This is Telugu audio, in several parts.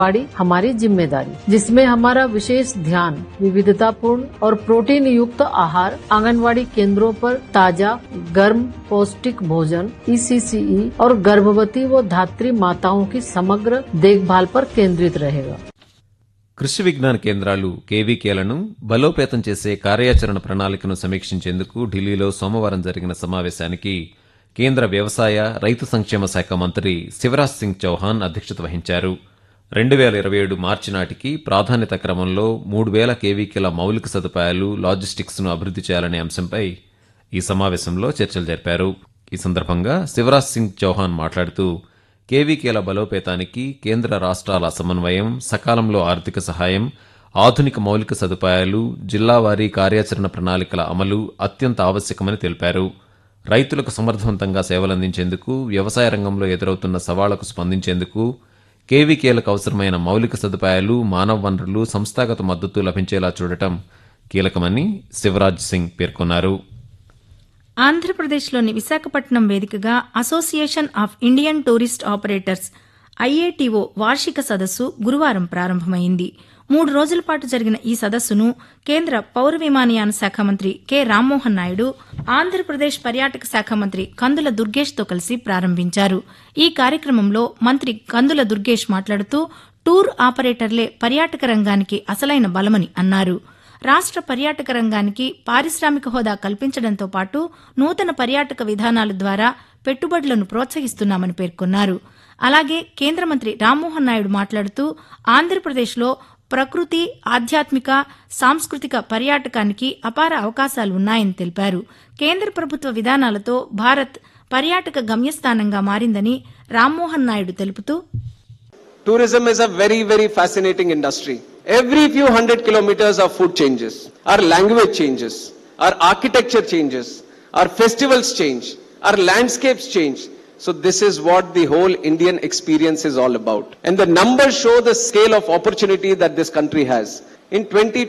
आंगनबाड़ी हमारी जिम्मेदारी जिसमें हमारा विशेष ध्यान विविधतापूर्ण और प्रोटीन युक्त आहार आंगनबाड़ी केंद्रों पर ताजा गर्म पौष्टिक भोजन ईसीसीई और गर्भवती व धात्री माताओं की समग्र देखभाल पर केंद्रित रहेगा కృషి విజ్ఞాన కేంద్రాలు కేవీకేలను బలోపేతం చేసే కార్యాచరణ ప్రణాళికను సమీక్షించేందుకు ఢిల్లీలో సోమవారం జరిగిన సమావేశానికి కేంద్ర వ్యవసాయ రైతు సంక్షేమ శాఖ మంత్రి శివరాజ్ సింగ్ చౌహాన్ అధ్యక్షత వహించారు రెండు వేల ఇరవై ఏడు మార్చి నాటికి ప్రాధాన్యత క్రమంలో మూడు వేల కేవీకేల మౌలిక సదుపాయాలు లాజిస్టిక్స్ ను అభివృద్ది చేయాలనే అంశంపై ఈ సమావేశంలో చర్చలు జరిపారు ఈ సందర్భంగా శివరాజ్ సింగ్ చౌహాన్ మాట్లాడుతూ కేవీకేల బలోపేతానికి కేంద్ర రాష్ట్రాల సమన్వయం సకాలంలో ఆర్థిక సహాయం ఆధునిక మౌలిక సదుపాయాలు జిల్లావారీ కార్యాచరణ ప్రణాళికల అమలు అత్యంత ఆవశ్యకమని తెలిపారు రైతులకు సమర్థవంతంగా సేవలందించేందుకు వ్యవసాయ రంగంలో ఎదురవుతున్న సవాళ్లకు స్పందించేందుకు కేవీకేలకు అవసరమైన మౌలిక సదుపాయాలు మానవ వనరులు సంస్థాగత మద్దతు లభించేలా చూడటం కీలకమని శివరాజ్ సింగ్ పేర్కొన్నారు ఆంధ్రప్రదేశ్లోని విశాఖపట్నం వేదికగా association of Indian tourist operators IATO వార్షిక సదస్సు గురువారం ప్రారంభమైంది మూడు రోజుల పాటు జరిగిన ఈ సదస్సును కేంద్ర పౌర విమానయాన శాఖ మంత్రి కె రామ్మోహన్ నాయుడు ఆంధ్రప్రదేశ్ పర్యాటక శాఖ మంత్రి కందుల దుర్గేష్తో కలిసి ప్రారంభించారు ఈ కార్యక్రమంలో మంత్రి కందుల దుర్గేష్ మాట్లాడుతూ టూర్ ఆపరేటర్లే పర్యాటక రంగానికి అసలైన బలమని అన్నారు రాష్ట్ర పర్యాటక రంగానికి పారిశ్రామిక హోదా కల్పించడంతో పాటు నూతన పర్యాటక విధానాల ద్వారా పెట్టుబడులను ప్రోత్సహిస్తున్నామని పేర్కొన్నారు అలాగే కేంద్ర మంత్రి రామ్మోహన్ నాయుడు మాట్లాడుతూ ఆంధ్రప్రదేశ్లో ప్రకృతి ఆధ్యాత్మిక సాంస్కృతిక పర్యాటకానికి అపార అవకాశాలు ఉన్నాయని తెలిపారు కేంద్ర ప్రభుత్వ విధానాలతో భారత్ పర్యాటక గమ్యస్థానంగా మారిందని రామ్మోహన్ నాయుడు తెలుపుతూ Tourism is a very, very fascinating industry. Every few hundred kilometers our food changes, our language changes, our architecture changes, our festivals change, our landscapes change. So this is what the whole Indian experience is all about. And the numbers show the scale of opportunity that this country has. In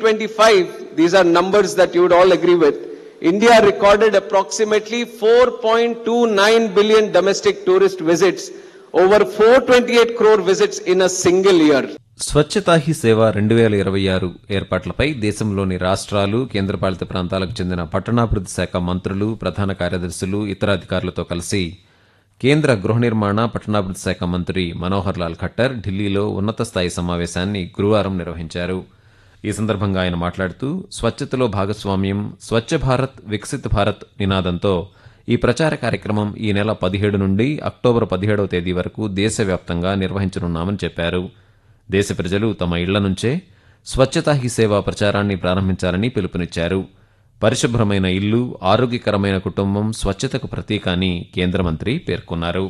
2025, these are numbers that you would all agree with. India recorded approximately 4.29 billion domestic tourist visits, over 428 crore visits in a single year. Swachhata Hi Seva రెండు వేల ఇరవై ఆరు ఏర్పాట్లపై దేశంలోని రాష్ట్రాలు కేంద్రపాలిత ప్రాంతాలకు చెందిన పట్టణాభివృద్ధి శాఖ మంత్రులు ప్రధాన కార్యదర్శులు ఇతర అధికారులతో కలిసి కేంద్ర గృహ నిర్మాణ పట్టణాభివృద్ధి శాఖ మంత్రి మనోహర్ లాల్ ఖట్టర్ ఢిల్లీలో ఉన్నత స్థాయి సమావేశాన్ని గురువారం నిర్వహించారు ఈ సందర్భంగా ఆయన మాట్లాడుతూ స్వచ్ఛతలో భాగస్వామ్యం స్వచ్ఛ భారత్ వికసిత్ భారత్ నినాదంతో ఈ ప్రచార కార్యక్రమం ఈ నెల పదిహేడు నుండి అక్టోబర్ పదిహేడవ తేదీ వరకు దేశవ్యాప్తంగా నిర్వహించనున్నామని చెప్పారు దేశ ప్రజలు తమ ఇళ్ల నుంచే స్వచ్ఛతా హీ సేవ ప్రచారాన్ని ప్రారంభించాలని పిలుపునిచ్చారు పరిశుభ్రమైన ఇల్లు ఆరోగ్యకరమైన కుటుంబం స్వచ్ఛతకు ప్రతీక అని కేంద్ర మంత్రి పేర్కొన్నారు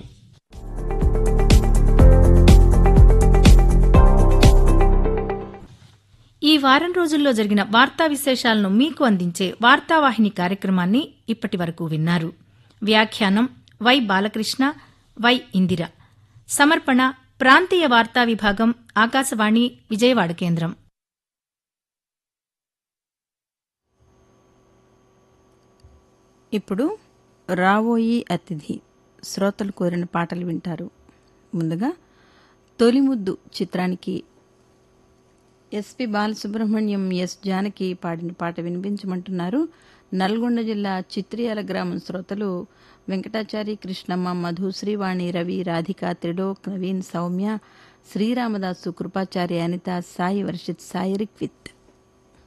ఈ వారం రోజుల్లో జరిగిన వార్తా విశేషాలను మీకు అందించే వార్తావాహిని కార్యక్రమాన్ని ఇప్పటి వరకు విన్నారు వ్యాఖ్యానం వై బాలకృష్ణ వై ఇందిర సమర్పణ ప్రాంతీయ వార్తా విభాగం ఆకాశవాణి విజయవాడ కేంద్రం ఇప్పుడు రావోయి అతిథి శ్రోతలు కోరిన పాటలు వింటారు ముందుగా తొలిముద్దు చిత్రానికి ఎస్పి బాలసుబ్రహ్మణ్యం ఎస్ జానకి పాడిన పాట వినిపించమంటున్నారు నల్గొండ జిల్లా చిత్రియాల గ్రామం శ్రోతలు వెంకటాచారి కృష్ణమ్మ మధు శ్రీవాణి రవి రాధిక త్రిలోక్ నవీన్ సౌమ్య శ్రీరామదాసు కృపాచారి అనిత సాయి వర్షిత్ సాయి రిక్విత్